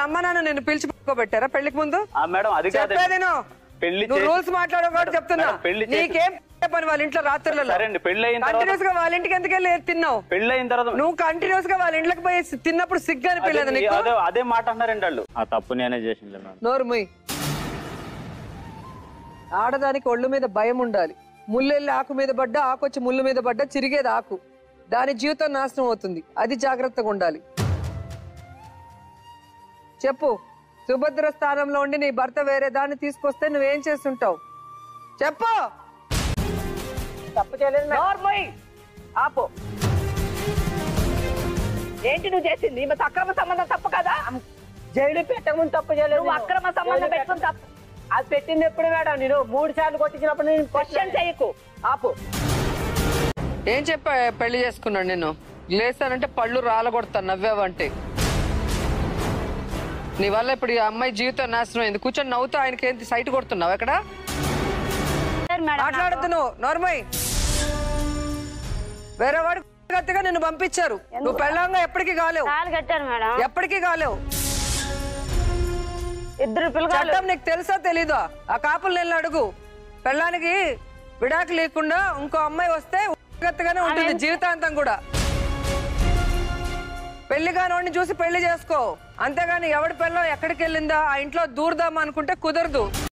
అమ్మ నాన్న నిన్ను పిలిచి పట్టుకోబెట్టారా పెళ్లికి ముందు ఆ మేడం అది కాదు చెప్పేదేను పెళ్లి నువ్వు చేసి- రూల్స్ మాట్లాడవు కాబట్టి చెప్తున్నా మేడం, పెళ్లి చేసి- నీకేం పని వాళ్ళ ఇంట్లో రాత్రులలో సరే అండి పెళ్లి అయిన తర్వాత కంటిన్యూస్ గా వాళ్ళ ఇంటికి ఎందుకు వెళ్ళి తిన్నావు పెళ్లి అయిన తర్వాత నువ్వు కంటిన్యూస్ గా వాళ్ళ ఇంట్లోకి పోయి తిన్నప్పుడు సిగ్గు అనిపించలేదు అదే- నీకు అదే అదే మాట అన్నారండి వాళ్ళు ఆ తప్పు నేనే చేసింది మేడం నోరు ముయ్ ఆడదానికి ఒళ్ళు మీద భయం ఉండాలి ముళ్ళెళ్ళి ఆకు మీద పడ్డా ఆకు వచ్చి ముళ్ళు మీద పడ్డా చిరిగేది ఆకు దాని జీవితం నాశనం అవుతుంది అది జాగ్రత్తగా ఉండాలి చెప్పు సుభద్ర స్థానంలో ఉండి నీ భర్త వేరే దాన్ని తీసుకొస్తే నువ్వేం చేస్తుంటావు చెప్పు తప్పు చేయలేదు మేడం. నోరు ముయ్. ఆపు ఏంటి నువ్వు చేసింది ఈమె అక్రమ సంబంధం తప్పు కదా జైలు పెట్టకముందు తప్పు చేయలేదు నువ్వు నేను. అక్రమ సంబంధం జైలు పెట్టుకుని పెట్ట- అది పెట్టింది ఎప్పుడు మేడం నేను మూడు సార్లు కొట్టించినప్పుడు నేను క్వశ్చన్ చేయకు ఆపు ఏం చెప్పా పెళ్లి చేసుకున్నాడు నేను లేస్తానంటే పళ్ళు రాలగొడతాను నవ్వావంటే నీ వల్ల ఇప్పుడు ఈ అమ్మాయి జీవితం నాశనం అయింది కూర్చొని నవ్వుతూ ఆయనకి ఏంటి సైట్ కొడుతున్నావు ఎక్కడ మాట్లాడద్దు నువ్వు నార్మల్ వేరే వాడు గట్టిగా నిన్ను పంపించారు నువ్వు పెళ్ళంగా ఎప్పటికీ కాలేవు తాళి కట్టారు మేడం ఎప్పటికీ కాలేవు ఇద్దరు పిల్లగాళ్ళు చట్టం నీకు తెలుసా తెలీదా ఆ కాపులు నేను అడుగు పెళ్ళానికి విడాకు లేకుండా ఇంకో అమ్మాయి వస్తే గట్టిగానే ఉంటుంది జీవితాంతం కూడా పెళ్లి కానివాడిని చూసి పెళ్లి చేసుకో అంతేగాని ఎవడి పెళ్ళం ఎక్కడికి వెళ్ళిందా ఆ ఇంట్లో దూరదాం అనుకుంటే కుదరదు